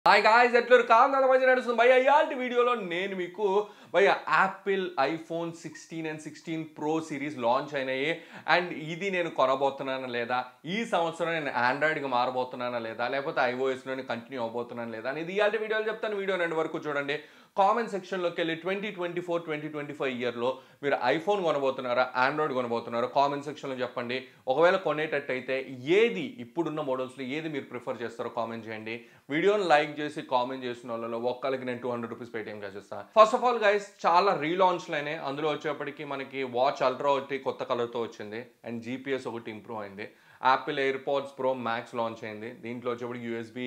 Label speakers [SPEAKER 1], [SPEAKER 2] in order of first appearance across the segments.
[SPEAKER 1] hi guys ఎట్లరు కాదు మధ్య నడుస్తుంది భయ ఇయాల్టి వీడియోలో నేను మీకు భయ Apple iPhone sixteen and sixteen pro series launch అయినాయి అండ్ ఇది నేను కొనబోతున్నానా లేదా ఈ సంవత్సరం నేను ఆండ్రాయిడ్కి మారబోతున్నానా లేదా లేకపోతే ఐఓఎస్లోనే కంటిన్యూ అవబోతున్నాను లేదా అనేది ఇయాల్టి వీడియోలు చెప్తాను వీడియో రెండు వరకు చూడండి కామెంట్ సెక్షన్లోకి వెళ్ళి twenty twenty four twenty twenty five ఇయర్లో మీరు ఐఫోన్ కొనబోతున్నారా ఆండ్రాయిడ్ కొనబోతున్నారా కామెంట్ సెక్షన్లో చెప్పండి ఒకవేళ కొనేటట్టయితే ఏది ఇప్పుడున్న మోడల్స్లో ఏది మీరు ప్రిఫర్ చేస్తారో కామెంట్ చేయండి వీడియోని లైక్ చేసి కామెంట్ చేసిన వాళ్ళలో ఒక్కరికి నేను టూ హండ్రెడ్ రూపీస్ పేటిఎం చేసేస్తాను ఫస్ట్ ఆఫ్ ఆల్ గైస్ చాలా రీలాంచ్లు అయినాయి అందులో వచ్చేప్పటికి మనకి వాచ్ అల్ట్రా ఒకటి కొత్త కలర్తో వచ్చింది అండ్ జీపీఎస్ ఒకటి ఇంప్రూవ్ అయింది Apple AirPods pro max launch అయింది దీంట్లో వచ్చేప్పటికి యూఎస్బీ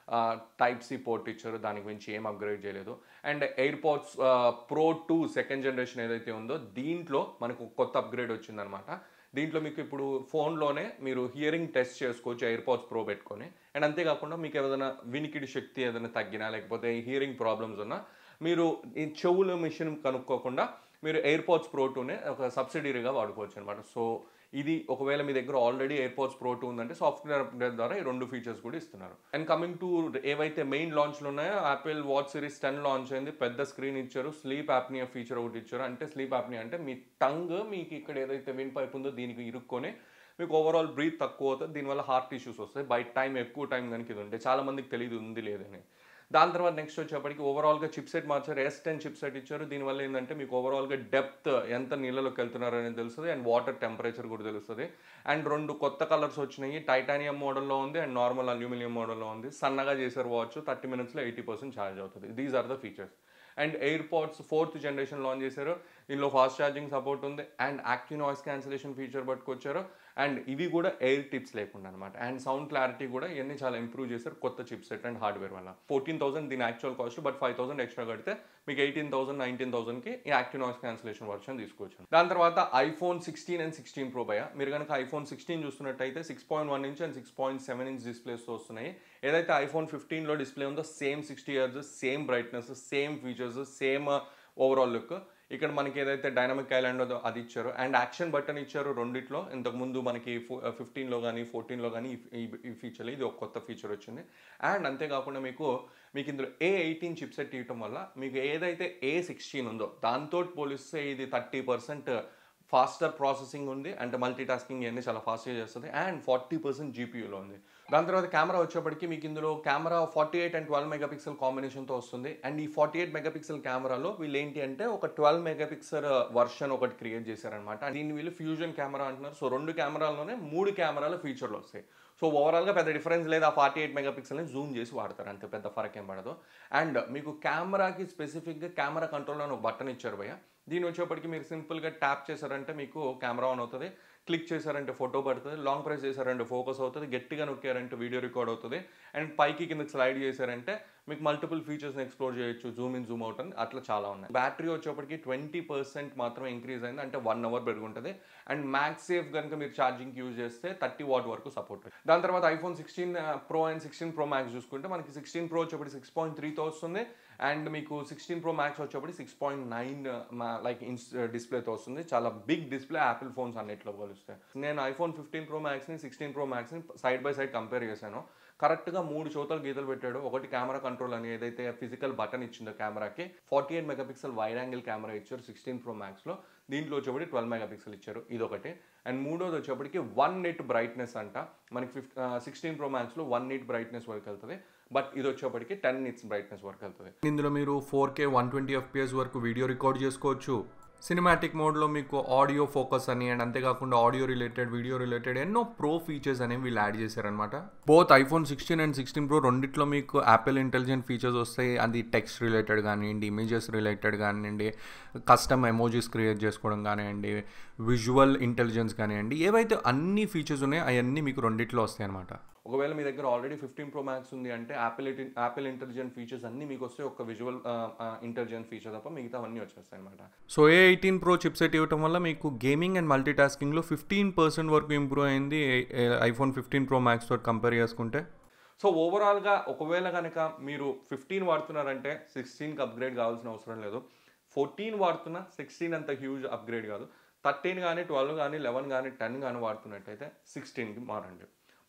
[SPEAKER 1] టైప్ సి పోర్ట్ ఇచ్చారు దానికి మించి ఏం అప్గ్రేడ్ చేయలేదు and air AirPods pro two second generation ఏదైతే ఉందో దీంట్లో మనకు కొత్త అప్గ్రేడ్ వచ్చిందనమాట దీంట్లో మీకు ఇప్పుడు ఫోన్లోనే మీరు హియరింగ్ టెస్ట్ చేసుకోవచ్చు ఎయిర్ పాడ్స్ ప్రో పెట్టుకొని అండ్ అంతేకాకుండా మీకు ఏదైనా వినికిడి శక్తి ఏదైనా తగ్గినా లేకపోతే హియరింగ్ ప్రాబ్లమ్స్ ఉన్నా మీరు ఈ చెవుల మిషన్ కనుక్కోకుండా మీరు ఎయిర్ పాడ్స్ ప్రో టూనే ఒక సబ్సిడీగా వాడుకోవచ్చు అనమాట సో ఇది ఒకవేళ మీ దగ్గర ఆల్రెడీ ఎయిర్పోర్ట్స్ ప్రో టూ ఉందంటే సాఫ్ట్వేర్ అప్డేట్ ద్వారా ఈ రెండు ఫీచర్స్ కూడా ఇస్తున్నారు అండ్ కమింగ్ టు ఏవైతే మెయిన్ లాంచ్లు ఉన్నాయో Apple Watch series ten launch అయింది పెద్ద స్క్రీన్ ఇచ్చారు స్లీప్ యాప్నియా ఫీచర్ ఒకటి ఇచ్చారు అంటే స్లీప్ యాప్నియా అంటే మీ టంగ్ మీకు ఇక్కడ ఏదైతే విన్ పైప్ ఉందో దీనికి ఇరుక్కొని మీకు ఓవరాల్ బ్రీత్ తక్కువ అవుతుంది దీనివల్ల హార్ట్ ఇష్యూస్ వస్తాయి బై టైం ఎక్కువ టైం కనుక ఇది ఉంటే చాలా మందికి తెలియదు ఉంది లేదని దాని తర్వాత నెక్స్ట్ వచ్చేప్పటికి ఓవరాల్గా చిప్ సెట్ మార్చారు ఎస్ టెన్ చిప్ సెట్ ఇచ్చారు దీనివల్ల ఏంటంటే మీకు ఓవరాల్గా డెప్త్ ఎంత నీళ్ళలోకి వెళ్తున్నారు అనేది తెలుస్తుంది అండ్ వాటర్ టెంపరేచర్ కూడా తెలుస్తుంది అండ్ రెండు కొత్త కలర్స్ వచ్చినాయి టైటానియం మోడల్లో ఉంది అండ్ నార్మల్ అల్యూమినియం మోడల్లో ఉంది సన్నగా చేశారు వాచ్ థర్టీ మినిట్స్లో ఎయిటీ పర్సెంట్ ఛార్జ్ అవుతుంది these are the features and air pods fourth generation launch చేశారు దీనిలో ఫాస్ట్ ఛార్జింగ్ సపోర్ట్ ఉంది and active noise cancellation feature పట్టుకొచ్చారు అండ్ ఇవి కూడా ఎయిర్ టిప్స్ లేకుండా అనమాట అండ్ సౌండ్ క్లారిటీ కూడా ఇవన్నీ చాలా ఇంప్రూవ్ చేశారు కొత్త చిప్ సెట్ అండ్ హార్డ్వేర్ వల్ల ఫోర్టీన్ థౌసండ్ దీని actual cost but five thousand extra కడితే మీకు ఎయిటీన్ థౌసండ్ నైన్టీన్ థౌసండ్కి ఈ యాక్టివ్ నాయిస్ క్యాన్సిలేషన్ వర్షన్ తీసుకోవచ్చు దాని తర్వాత iPhone sixteen and sixteen pro భయ మీరు కనుక ఐఫోన్ సిక్స్టీన్ చూస్తున్నట్టయితే six point one inch and six point seven inch displays వస్తున్నాయి ఏదైతే ఐఫోన్ ఫిఫ్టీన్లో డిస్ప్లే ఉందో same sixty years same brightness same features same overall look ఇక్కడ మనకి ఏదైతే డైనమిక్ ఐలాండ్ ఉందో అది ఇచ్చారు అండ్ యాక్షన్ బటన్ ఇచ్చారు రెండిట్లో ఇంతకుముందు మనకి ఫిఫ్టీన్లో కానీ ఫోర్టీన్లో కానీ ఈ ఫీచర్ ఇది ఒక కొత్త ఫీచర్ వచ్చింది అండ్ అంతేకాకుండా మీకు మీకు ఇందులో ఏ ఎయిటీన్ చిప్ సెట్ ఇవ్వటం వల్ల మీకు ఏదైతే ఏ సిక్స్టీన్ ఉందో దాంతో పోలిస్తే ఇది థర్టీ పర్సెంట్ ఫాస్టర్ ప్రాసెసింగ్ ఉంది అంటే మల్టీ టాస్కింగ్ ఇవన్నీ చాలా ఫాస్ట్గా చేస్తుంది అండ్ ఫార్టీ పర్సెంట్ జీపీయూలో ఉంది దాని తర్వాత కెమెరా వచ్చేప్పటికి మీకు ఇందులో camera forty eight and twelve megapixel కాంబినేషన్తో వస్తుంది అండ్ ఈ ఫార్టీ ఎయిట్ మెగాపిక్సెల్ కెమెరాలో వీళ్ళు ఏంటి అంటే ఒక ట్వెల్వ్ మెగాపిక్సెల్ వర్షన్ ఒకటి క్రియేట్ చేశారనమాట దీన్ని వీళ్ళు ఫ్యూజన్ కెమెరా అంటున్నారు సో రెండు కెమెరాల్లోనే మూడు కెమెరాల ఫీచర్లు వస్తాయి సో ఓవరాల్గా పెద్ద డిఫరెన్స్ లేదు ఆ ఫార్టీ ఎయిట్ మెగాపిక్సెల్ని జూమ్ చేసి వాడతారు అంతే పెద్ద ఫరక్ ఏం పడదు అండ్ మీకు కెమెరాకి స్పెసిఫిక్గా కెమెరా కంట్రోల్ అని ఒక బటన్ ఇచ్చారు భయ్య దీని వచ్చేప్పటికి మీరు సింపుల్గా ట్యాప్ చేశారంటే మీకు కెమెరా ఆన్ అవుతుంది క్లిక్ చేశారంటే ఫోటో పడుతుంది లాంగ్ ప్రెస్ చేశారంటే ఫోకస్ అవుతుంది గట్టిగా నొక్కారంటే వీడియో రికార్డ్ అవుతుంది అండ్ పైకి కిందకి స్లైడ్ చేశారంటే మీకు మల్టిపుల్ ఫీచర్స్ని ఎక్స్ప్లోర్ చేయొచ్చు జూమ్ ఇన్ జూమ్ అవుట్ అని అట్లా చాలా ఉన్నాయి బ్యాటరీ వచ్చేప్పటికి ట్వంటీ పర్సెంట్ మాత్రమే ఇంక్రీజ్ అయింది అంటే వన్ అవర్ పెరుగుంటుంది అండ్ మ్యాక్స్ సేఫ్ కనుక మీరు ఛార్జింగ్ యూజ్ చేస్తే థర్టీ వాట్ వరకు సపోర్ట్ దాని తర్వాత iPhone sixteen pro and sixteen pro max చూసుకుంటే మనకి సిక్స్టీన్ ప్రో వచ్చేప్పటికి సిక్స్ పాయింట్ త్రీతో వస్తుంది అండ్ మీకు సిక్స్టీన్ ప్రో మ్యాక్స్ వచ్చేప్పటికి six point nine like inch డిస్ప్లేతో వస్తుంది చాలా బిగ్ డిస్ప్లే యాపిల్ ఫోన్స్ అన్నిట్లో పోలిస్తే నేను ఐఫోన్ ఫిఫ్టీన్ ప్రో మ్యాక్స్ని సిక్స్టీన్ ప్రో మ్యాక్స్ని సైడ్ బై సైడ్ కంపేర్ చేశాను కరెక్ట్గా మూడు చోతలు గీతలు పెట్టాడు ఒకటి కెమెరా కంట్రోల్ అని ఏదైతే ఫిజికల్ బటన్ ఇచ్చిందో కెమెరాకి forty eight megapixel wide angle camera ఇచ్చారు సిక్స్టీన్ ప్రో మ్యాక్స్లో దీంట్లో వచ్చేప్పటికి ట్వెల్వ్ మెగాపిక్సెల్ ఇచ్చారు ఇదొకటి అండ్ మూడోది వచ్చేప్పటికి వన్ నిట్ బ్రైట్నెస్ అంట మనకి ఫిఫ్ట్ సిక్స్టీన్ ప్రో మ్యాక్స్లో వన్ నిట్ బ్రైట్నెస్ వరకు వెళ్తుంది బట్ ఇది వచ్చేప్పటికి టెన్ నిట్స్ బ్రైట్నెస్ వరకు వెళ్తుంది ఇందులో మీరు four K one twenty FPS వరకు వీడియో రికార్డ్ చేసుకోవచ్చు సినిమాటిక్ మోడ్లో మీకు ఆడియో ఫోకస్ అని అండ్ అంతేకాకుండా ఆడియో రిలేటెడ్ వీడియో రిలేటెడ్ ఎన్నో ప్రో ఫీచర్స్ అనేవి వీళ్ళు యాడ్ చేశారనమాట both iPhone sixteen and sixteen pro రెండిట్లో మీకు యాపిల్ ఇంటెలిజెంట్ ఫీచర్స్ వస్తాయి అది టెక్స్ట్ రిలేటెడ్ కానివ్వండి ఇమేజెస్ రిలేటెడ్ కానివ్వండి కస్టమ్ ఎమోజీస్ క్రియేట్ చేసుకోవడం కానివ్వండి విజువల్ ఇంటెలిజెన్స్ కానివ్వండి ఏవైతే అన్ని ఫీచర్స్ ఉన్నాయో అవన్నీ మీకు రెండిట్లో వస్తాయి అనమాట ఒకవేళ మీ దగ్గర ఆల్రెడీ ఫిఫ్టీన్ ప్రో మ్యాక్స్ ఉంది అంటే యాపిల్ యాపిల్ ఇంటెలిజెంట్ ఫీచర్స్ అన్ని మీకు వస్తే ఒక విజువల్ ఇంటెలిజెంట్ ఫీచర్ తప్ప మిగతా అన్నీ వచ్చేస్తాయి అనమాట so A eighteen pro chip set ఇవ్వటం వల్ల మీకు గేమింగ్ అండ్ మల్టీ టాస్కింగ్లో ఫిఫ్టీన్ పర్సెంట్ వరకు ఇంప్రూవ్ అయింది ఐఫోన్ ఫిఫ్టీన్ ప్రో మ్యాక్స్ తోటి కంపేర్ చేసుకుంటే సో ఓవరాల్గా ఒకవేళ కనుక మీరు ఫిఫ్టీన్ వాడుతున్నారంటే సిక్స్టీన్కి అప్గ్రేడ్ కావాల్సిన అవసరం లేదు ఫోర్టీన్ వాడుతున్నా సిక్స్టీన్ అంత హ్యూజ్ అప్గ్రేడ్ కాదు థర్టీన్ కానీ ట్వెల్వ్ కానీ లెవెన్ కానీ టెన్ కానీ వాడుతున్నట్టయితే సిక్స్టీన్కి మారండి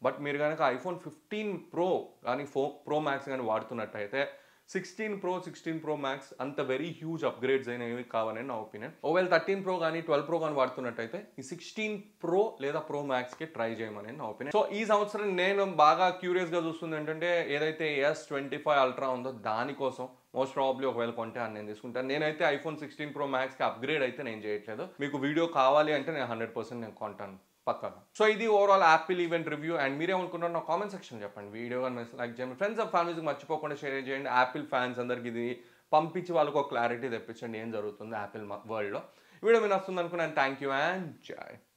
[SPEAKER 1] బట్ మీరు కనుక ఐఫోన్ ఫిఫ్టీన్ ప్రో కానీ ఫో ప్రో మ్యాక్స్ కానీ వాడుతున్నట్టయితే sixteen pro sixteen pro max అంత వెరీ హ్యూజ్ అప్గ్రేడ్స్ అయినవి కావాలని నా ఒపీనియన్ ఓవెల్ థర్టీన్ ప్రో కానీ ట్వెల్వ్ ప్రో కానీ వాడుతున్నట్టయితే ఈ సిక్స్టీన్ ప్రో లేదా ప్రో మ్యాక్స్కి ట్రై చేయమని నా ఒపీనియన్ సో ఈ సంవత్సరం నేను బాగా క్యూరియస్గా చూస్తుంది ఏంటంటే ఏదైతే ఎస్ ట్వంటీ ఫైవ్ అల్ట్రా ఉందో దానికోసం మోస్ట్ ప్రాబ్లీ ఒకవేళ కొంటే అని నేను తీసుకుంటాను నేనైతే ఐఫోన్ సిక్స్టీన్ ప్రో మ్యాక్స్కి అప్గ్రేడ్ అయితే నేను చేయట్లేదు మీకు వీడియో కావాలి అంటే నేను హండ్రెడ్ పర్సెంట్ నేను కొంటాను పక్కగా సో ఇది overall Apple event review and మీరేమనుకుంటారో నా కామెంట్ సెక్షన్ చెప్పండి వీడియో కానీ లైక్ చేయండి ఫ్రెండ్స్ ఆఫ్ ఫ్యామిలీస్కి మర్చిపోకుండా షేర్ చేయండి యాపిల్ ఫ్యాన్స్ అందరికి ఇది పంపించి వాళ్ళకు ఒక క్లారిటీ తెప్పించండి ఏం జరుగుతుంది యాపిల్ వరల్డ్లో వీడియో మీరు వస్తుంది అనుకున్నాను థ్యాంక్ యూ అండ్ జాయ్